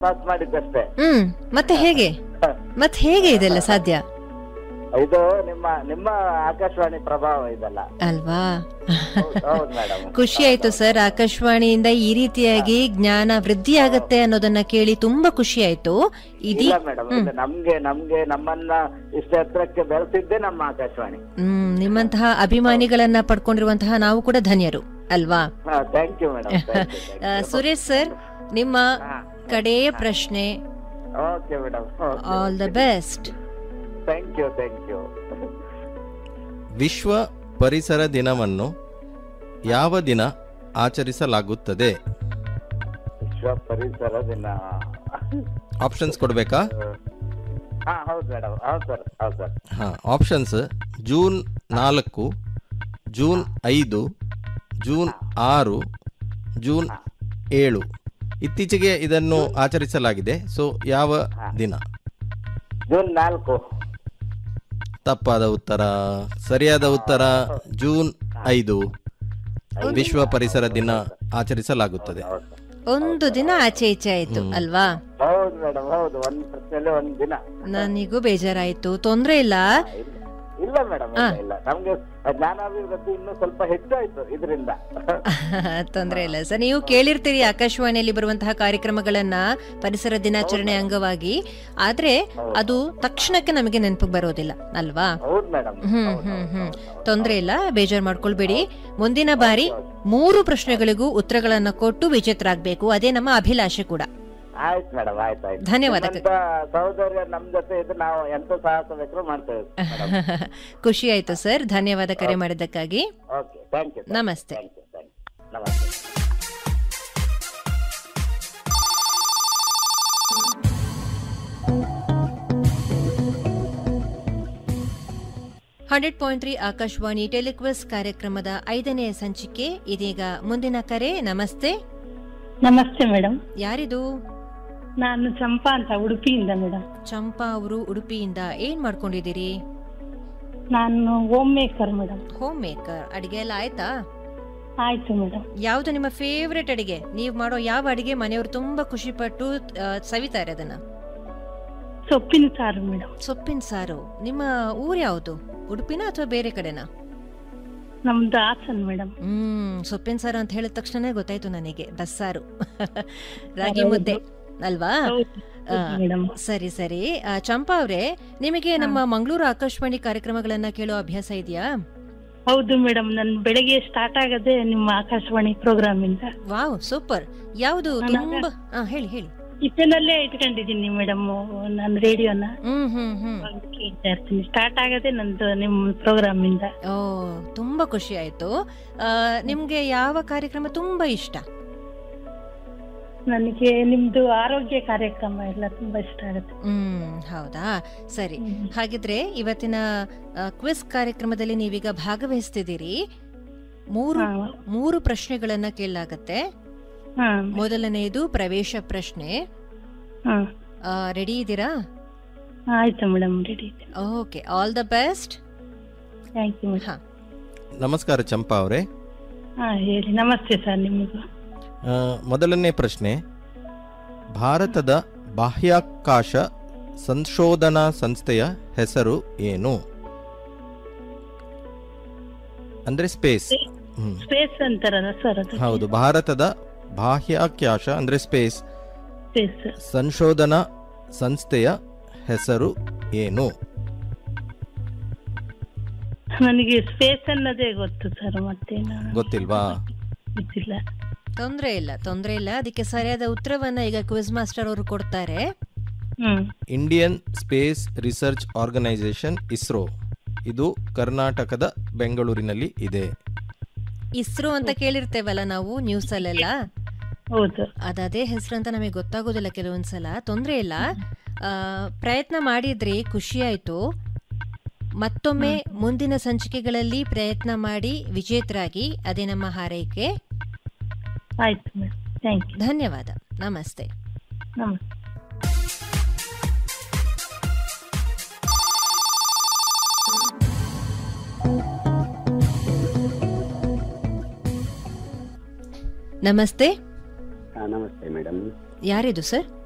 Pass ಮಾಡಿದ್ದಷ್ಟೇ ಹ್ಮ್ ಮತ್ತೆ ಹೇಗೆ ಮತ್ತೆ ಹೇಗೆ ಇದೆಲ್ಲ ಸಾಧ್ಯ ಇದು ನಿಮ್ಮ ನಿಮ್ಮ ಆಕಾಶವಾಣಿ ಪ್ರಭಾವ ಇದೆಲ್ಲ ಅಲ್ವಾ ಹೌದು- ಹೌದು ಮೇಡಮ್ ಖುಷಿ ಆಯ್ತು ಸರ್ ಆಕಾಶವಾಣಿಯಿಂದ ಈ ರೀತಿಯಾಗಿ ಜ್ಞಾನ ವೃದ್ಧಿ ಆಗತ್ತೆ ಅನ್ನೋದನ್ನ ಕೇಳಿ ತುಂಬಾ ಖುಷಿ ಆಯ್ತು ಇದೀ ಇಲ್ಲ ಮೇಡಮ್ ಇದು ನಮ್ಗೆ ನಮ್ಗೆ ನಮ್ಮನ್ನ ಇಷ್ಟ ಹತ್ರಕ್ಕೆ ಬೆಳೆಸಿದ್ದೆ ನಮ್ಮ ಆಕಾಶವಾಣಿ ಹ್ಮ್ ನಿಮ್ಮಂತಹ ಅಭಿಮಾನಿಗಳನ್ನ ಪಡ್ಕೊಂಡಿರುವಂತಹ ನಾವು ಕೂಡ ಧನ್ಯರು ಅಲ್ವಾ ಹಾ ಥ್ಯಾಂಕ್ ಯು ಮೇಡಮ್ ಆ, ಸುರೇಶ್ ಸರ್ ನಿಮ್ಮ ಕಡೆಯ ಪ್ರಶ್ನೆ okay madam all the best thank you thank you ವಿಶ್ವ ಪರಿಸರ ದಿನವನ್ನು ಯಾವ ದಿನ ಆಚರಿಸಲಾಗುತ್ತದೆ ವಿಶ್ವ ಪರಿಸರ ದಿನ ಆಪ್ಷನ್ಸ್ ಕೊಡಬೇಕಾ ಹಾ ಹೌದು ಮೇಡಮ್ ಹೌದು ಸರ್ ಹೌದು ಸರ್ ಹಾಂ ಆಪ್ಷನ್ಸ್ ಜೂನ್ ನಾಲ್ಕು ಜೂನ್ ಐದು ಜೂನ್ ಆರು ಜೂನ್ ಏಳು ಇತ್ತೀಚೆಗೆ ಇದನ್ನು ಆಚರಿಸಲಾಗಿದೆ ಸೊ ಯಾವ ದಿನ ಜೂನ್ ನಾಲ್ಕು ತಪ್ಪಾದ ಉತ್ತರ ಸರಿಯಾದ ಉತ್ತರ ಜೂನ್ ಐದು ವಿಶ್ವ ಪರಿಸರ ದಿನ ಆಚರಿಸಲಾಗುತ್ತದೆ ಹೌದು ಸರ್. ಒಂದು ದಿನ ಆಚೆ ಈಚೆ ಆಯ್ತು ಅಲ್ವಾ ಹೌದು ಮೇಡಮ್ ಹೌದು ಒಂದ್ ಪ್ರಶ್ನೆಯಲ್ಲಿ ಒಂದ್ ದಿನ ನನಗೂ ಬೇಜಾರಾಯ್ತು ತೊಂದ್ರೆ ಇಲ್ಲ ಇಲ್ಲ ಇಲ್ಲ ಮೇಡಮ್ ಇಲ್ಲ ಇಲ್ಲ ನಮ್ಗೆ ಜ್ಞಾನಾಭಿವೃದ್ಧಿ ಇನ್ನೂ ಸ್ವಲ್ಪ ಹೆಚ್ಚಾಯ್ತು ಇದರಿಂದ ತೊಂದ್ರೆ ಇಲ್ಲ ಸರ್ ನೀವು ಕೇಳಿರ್ತೀರಿ ಆಕಾಶವಾಣಿಯಲ್ಲಿ ಬರುವಂತಹ ಕಾರ್ಯಕ್ರಮಗಳನ್ನ ಪರಿಸರ ದಿನಾಚರಣೆ ಅಂಗವಾಗಿ ಆದ್ರೆ ಅದು ತಕ್ಷಣಕ್ಕೆ ನಮಗೆ ನೆನಪಿಗೆ ಬರೋದಿಲ್ಲ ಅಲ್ವಾ ಹೌದು ಮೇಡಮ್ ಹ್ಮ್ ಹ್ಮ್ ಹ್ಮ್ ತೊಂದ್ರೆ ಇಲ್ಲ ಬೇಜಾರ್ ಮಾಡ್ಕೊಳ್ಬೇಡಿ ಮುಂದಿನ ಬಾರಿ ಮೂರು ಪ್ರಶ್ನೆಗಳಿಗೂ ಉತ್ತರಗಳನ್ನ ಕೊಟ್ಟು ವಿಜೇತರಾಗಬೇಕು ಅದೇ ನಮ್ಮ ಅಭಿಲಾಷೆ ಕೂಡ ಆಯ್ತು ಮೇಡಮ್ ಆಯ್ತು ಆಯ್ತು ಧನ್ಯವಾದ. ನಿಮ್ಮಂತ ಸಹೋದರ ನಮ್ ಜೊತೆ ಇದ್ದು ನಾವು ಎಂತ ಸಾಹಸ ಬೇಕಾದ್ರೂ ಮಾಡ್ತೇವೆ ಮೇಡಮ್ ಖುಷಿ ಆಯ್ತು ಸರ್ ಧನ್ಯವಾದ ಕರೆ ಮಾಡಿದ್ದಕ್ಕಾಗಿ ಓಕೆ ಥ್ಯಾಂಕ್ ಯು ನಮಸ್ತೆ ಥ್ಯಾಂಕ್ ಯು ಥ್ಯಾಂಕ್ ಯು ನಮಸ್ತೆ ಹಂಡ್ರೆಡ್ ಪಾಯಿಂಟ್ ತ್ರೀ ಆಕಾಶವಾಣಿ ಟೆಲಿಕ್ವೆಸ್ ಕಾರ್ಯಕ್ರಮದ ಐದನೆಯ ಸಂಚಿಕೆ ಇದೀಗ ಮುಂದಿನ ಕರೆ ನಮಸ್ತೆ ನಮಸ್ತೆ ಮೇಡಮ್ ಯಾರಿದು ನಾನು ಚಂಪಾ ಅಂತ ಉಡುಪಿಯಿಂದ ಮೇಡಮ್ ಚಂಪಾ ಅವರು ಉಡುಪಿಯಿಂದ ಏನ್ ಮಾಡ್ಕೊಂಡಿದ್ದೀರಿ ನಾನು homemaker madam homemaker ಅಡಿಗೆ ಎಲ್ಲ ಆಯ್ತಾ ಆಯ್ತು ಮೇಡಮ್ ಯಾವ್ದು ನಿಮ್ಮ ಫೇವ್ರೆಟ್ ಅಡಿಗೆ ನೀವು ಮಾಡೋ ಯಾವ ಅಡಿಗೆ ಮನೆಯವರು ತುಂಬಾ ಖುಷಿ ಪಟ್ಟು ಆ, ಸವಿತಾರೆ ಅದನ್ನ ಸೊಪ್ಪಿನ ಸಾರು ಮೇಡಮ್ ಸೊಪ್ಪಿನ ಸಾರು ನಿಮ್ಮ ಊರ್ ಯಾವುದು ಉಡುಪಿನ ಅಥವಾ ಬೇರೆ ಕಡೆನಾ ನಮ್ದು ಹಾಸನ್ ಮೇಡಮ್ ಹ್ಮ್ ಸೊಪ್ಪಿನ ಸಾರು ಅಂತ ಹೇಳಿದ ತಕ್ಷಣ ಗೊತ್ತಾಯ್ತು ನನಗೆ ಬಸ್ಸಾರು ರಾಗಿ ಮುದ್ದೆ ಅಲ್ವಾ ಆ, ಮೇಡಮ್ ಸರಿ ಸರಿ ಆ, ಚಂಪಾ ಅವ್ರೆ ನಿಮಗೆ ನಮ್ಮ ಮಂಗಳೂರು ಆಕಾಶವಾಣಿ ಕಾರ್ಯಕ್ರಮಗಳನ್ನ ಕೇಳೋ ಅಭ್ಯಾಸ ಇದೆಯಾ ಹೌದು ಮೇಡಮ್ ನನ್ ಬೆಳಗ್ಗೆ ಸ್ಟಾರ್ಟ್ ಆಗದೆ ನಿಮ್ಮ ಆಕಾಶವಾಣಿ ಪ್ರೋಗ್ರಾಮ್ ಇಂದ ವಾವ್ ಸೂಪರ್ ಯಾವುದು ನಾನು- ತುಂಬಾ ಆ, ಹೇಳಿ ಹೇಳಿ ಕಿಚನಲ್ಲೇ ಇಟ್ಕೊಂಡಿದ್ದೀನಿ ಮೇಡಮ್ ನಾನು ರೇಡಿಯೋನ ಹ್ಮ್ ಹ್ಮ್ ಹ್ಮ್ ಕೇಳ್ತಾ ಇರ್ತೀನಿ ಸ್ಟಾರ್ಟ್ ಆಗದೆ ನಂದು ನಿಮ್ ಪ್ರೋಗ್ರಾಮ್ ಇಂದ ಓ ತುಂಬಾ ಖುಷಿ ಆಯ್ತು ಆ, ನಿಮ್ಗೆ ಯಾವ ಕಾರ್ಯಕ್ರಮ ತುಂಬಾ ಇಷ್ಟ ನನಗೆ ನಿಮ್ದು ಆರೋಗ್ಯ ಕಾರ್ಯಕ್ರಮ ಎಲ್ಲ ತುಂಬಾ ಇಷ್ಟ ಆಗುತ್ತೆ ಹ್ಮ್ ಹೌದಾ ಸರಿ ಹ್ಮ್. ಹಾಗಿದ್ರೆ ಇವತ್ತಿನ ಕ್ವಿಸ್ ಕಾರ್ಯಕ್ರಮದಲ್ಲಿ ನೀವೀಗ ಭಾಗವಹಿಸ್ತಿದ್ದೀರಿ ಮೂರು ಹಾ. ಮೂರು ಪ್ರಶ್ನೆಗಳನ್ನ ಕೇಳಲಾಗತ್ತೆ ಹಾ ಮೊದಲನೆಯದು ಪ್ರವೇಶ ಪ್ರಶ್ನೆ ಹಾ ರೆಡಿ ಇದ್ದೀರಾ ಆಯ್ತು madam ready okay all the best thank you madam ಹಾ ನಮಸ್ಕಾರ ಚಂಪಾ ಅವರೇ ಹಾ ಹೇಳಿ ನಮಸ್ತೆ ಸರ್ ನಿಮಗೂ ಆ, ಮೊದಲನೇ ಪ್ರಶ್ನೆ ಭಾರತದ ಬಾಹ್ಯಾಕಾಶ ಸಂಶೋಧನಾ ಸಂಸ್ಥೆಯ ಹೆಸರು ಏನು ಅಂದ್ರೆ ಸ್ಪೇಸ್ ಹ್ಮ್ ಸ್ಪೇಸ್ ಅಂತಾರಲ್ಲ ಸರ್ ಅದು ಹೌದು ಭಾರತದ ಬಾಹ್ಯಾಕಾಶ ಅಂದ್ರೆ ಸ್ಪೇಸ್ ಸ್ಪೇಸ್ ಸಂಶೋಧನಾ ಸಂಸ್ಥೆಯ ಹೆಸರು ಏನು ನನಗೆ ಸ್ಪೇಸ್ ಅನ್ನೋದೇ ಗೊತ್ತು ಸರ್ ಮತ್ತೇನು ಗೊತ್ತಿಲ್ವಾ ಗೊತ್ತಿಲ್ಲ ತೊಂದ್ರೆ ಇಲ್ಲ ತೊಂದ್ರೆ ಇಲ್ಲ ಅದಕ್ಕೆ ಸರಿಯಾದ ಉತ್ತರವನ್ನ ಈಗ ಕ್ವಿಸ್ ಮಾಸ್ಟರ್ ಅವರು ಕೊಡ್ತಾರೆ hmm Indian space research organisation ISRO ಇದು ಕರ್ನಾಟಕದ ಬೆಂಗಳೂರಿನಲ್ಲಿ ಇದೆ ಇಸ್ರೋ ಅಂತ ಕೇಳಿರ್ತೇವಲ್ಲ ನಾವು ನ್ಯೂಸ್ ಅಲ್ಲೆಲ್ಲ ಹೌದು ಅದೇ ಹೆಸರು ಅಂತ ನಮಗೆ ಗೊತ್ತಾಗೋದಿಲ್ಲ ಕೆಲವೊಂದ್ಸಲ ತೊಂದ್ರೆ ಇಲ್ಲ ಆ, ಪ್ರಯತ್ನ ಮಾಡಿದ್ರಿ ಖುಷಿ ಆಯ್ತು ಮತ್ತೊಮ್ಮೆ ಮುಂದಿನ ಸಂಚಿಕೆಗಳಲ್ಲಿ ಪ್ರಯತ್ನ ಮಾಡಿ ವಿಜೇತರಾಗಿ ಅದೇ ನಮ್ಮ ಹಾರೈಕೆ ಆಯ್ತು ಮೇಡಮ್ ಥ್ಯಾಂಕ್ ಯು ಧನ್ಯವಾದ ನಮಸ್ತೆ ನಮಸ್ತೆ ನಮಸ್ತೆ ಹಾ, ನಮಸ್ತೆ ಮೇಡಮ್ ಯಾರಿದು ಸರ್